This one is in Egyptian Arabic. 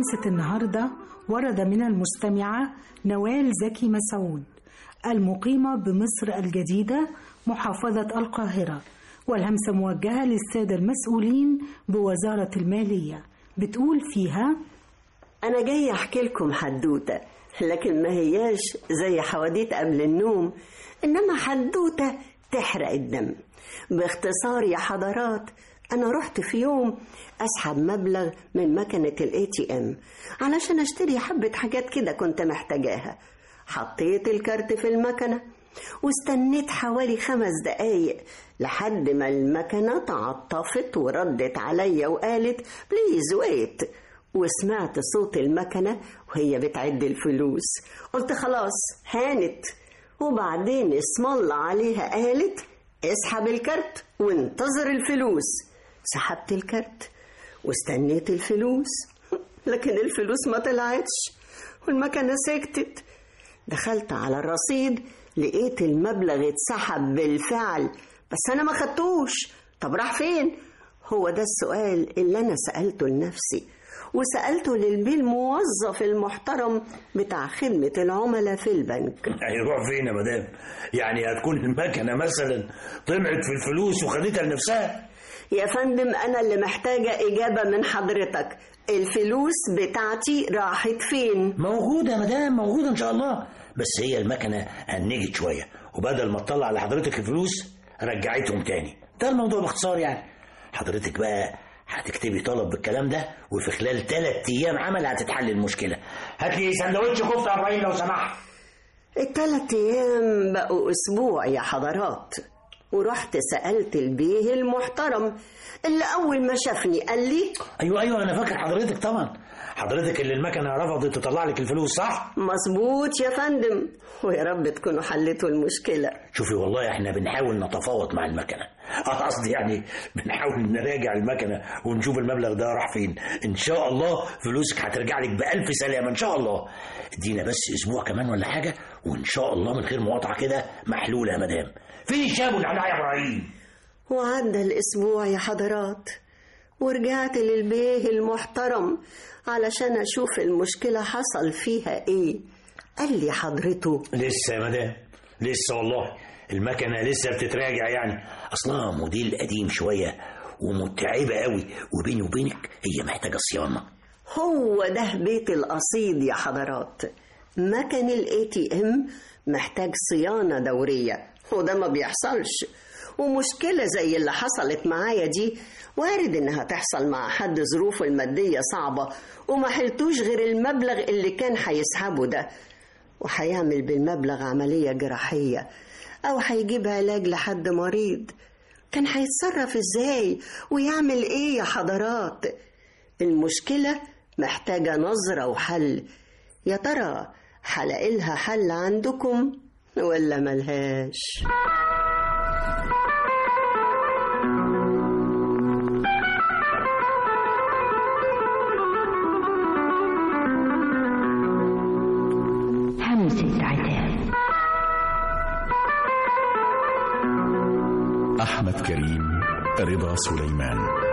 همسة النهاردة ورد من المستمعة نوال زكي مسعود المقيمة بمصر الجديدة محافظة القاهرة والهمسة موجهة للسادة المسؤولين بوزارة المالية بتقول فيها أنا جاي أحكي لكم حدوتة لكن ما هياش زي حواديت قبل النوم إنما حدوتة تحرق الدم باختصار يا حضرات أنا رحت في يوم أسحب مبلغ من مكنة الاي تي ام علشان أشتري حبة حاجات كده كنت محتاجاها حطيت الكارت في المكنة واستنيت حوالي خمس دقايق لحد ما المكنة تعطفت وردت عليا وقالت بليز ويت وسمعت صوت المكنة وهي بتعد الفلوس قلت خلاص هانت وبعدين اسم الله عليها قالت اسحب الكارت وانتظر الفلوس سحبت الكارت واستنيت الفلوس لكن الفلوس ما طلعتش والمكنة سكتت دخلت على الرصيد لقيت المبلغ اتسحب بالفعل بس انا ما خدتوش طب راح فين هو ده السؤال اللي انا سألته لنفسي وسألته للبيه موظف المحترم بتاع خدمة العملاء في البنك هيروح فين يا مدام يعني هتكون المكنة مثلا طمعت في الفلوس وخدتها لنفسها يا فندم أنا اللي محتاجة إجابة من حضرتك الفلوس بتاعتي راحت فين موجودة يا مدام موجودة إن شاء الله بس هي المكنة هنجت شوية وبدل ما تطلع لحضرتك الفلوس رجعتهم تاني ده الموضوع باختصار يعني حضرتك بقى هتكتبي طلب بالكلام ده وفي خلال ثلاث ايام عمل هتتحل المشكله هات لي سندوتش كفته ابراهيم لو سمحت التلات أيام بقوا أسبوع يا حضرات ورحت سألت البيه المحترم اللي أول ما شافني قال لي ايوه ايوه انا فاكر حضرتك طبعا حضرتك اللي المكنه رفضت تطلع لك الفلوس صح مظبوط يا فندم ويا رب تكونوا حلتوا المشكلة شوفي والله احنا بنحاول نتفاوض مع المكنه اه قصدي يعني بنحاول نراجع المكنه ونشوف المبلغ ده راح فين ان شاء الله فلوسك هترجع لك بالف سلامه ان شاء الله ادينا بس اسبوع كمان ولا حاجه وان شاء الله من غير مقاطعه كده محلوله يا مدام فين الشاب اللي عليها يا ابراهيم وعدى الأسبوع يا حضرات ورجعت للبيه المحترم علشان أشوف المشكلة حصل فيها إيه قال لي حضرته لسه يا مدام لسه والله المكنه لسه بتتراجع يعني اصلها موديل قديم شويه ومتعبه قوي وبيني وبينك هي محتاجه صيانه هو ده بيت القصيد يا حضرات مكن الاي تي ام محتاج صيانة دورية وده ما بيحصلش ومشكلة زي اللي حصلت معايا دي وارد انها تحصل مع حد ظروفه المادية صعبة وما حلتوش غير المبلغ اللي كان هيسحبه ده وهيعمل بالمبلغ عملية جراحية أو هيجيب علاج لحد مريض كان هيتصرف ازاي ويعمل ايه يا حضرات المشكلة محتاجة نظرة وحل يا ترى هلاقي لها حل عندكم ولا ملهاش همسة عتاب أحمد كريم رضا سليمان